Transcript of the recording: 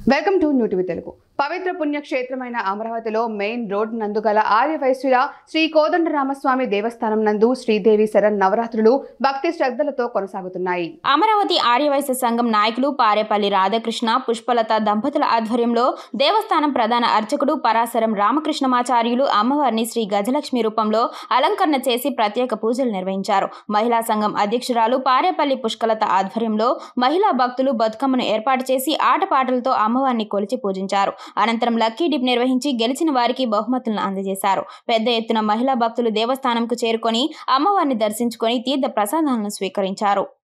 welcome to new TV Telugu పవిత్ర పుణ్యక్షేత్రమైన అమరావతిలో మెయిన్ రోడ్ నందు గల ఆర్యవైశ్యుల శ్రీ కోదండరామస్వామి దేవస్థానం నందు శ్రీదేవి శరణ్ నవరాత్రులు భక్తి శ్రద్ధలతో కొనసాగుతున్నాయి అమరావతి ఆర్యవైశ్య సంఘం నాయకులు పారేపల్లి రాధాకృష్ణ పుష్పలత దంపతుల ఆధ్వర్యంలో దేవస్థానం ప్రధాన అర్చకుడు పరాశరం రామకృష్ణమాచార్యులు అమ్మవారిని శ్రీ గజలక్ష్మి రూపంలో అలంకరణ చేసి ప్రత్యేక పూజలు నిర్వహించారు మహిళా సంఘం అధ్యక్షురాలు పారేపల్లి పుష్కలత ఆధ్వర్యంలో మహిళా భక్తులు బతుకమ్మను ఏర్పాటు చేసి ఆటపాటలతో అమ్మవారిని కొలిచి పూజించారు అనంతరం లక్కీ డిప్ నిర్వహించి గెలిచిన వారికి బహుమతులను అందజేశారు పెద్ద ఎత్తున మహిళా భక్తులు దేవస్థానంకు చేరుకొని అమ్మవారిని దర్శించుకొని తీర్థ ప్రసాదాలను స్వీకరించారు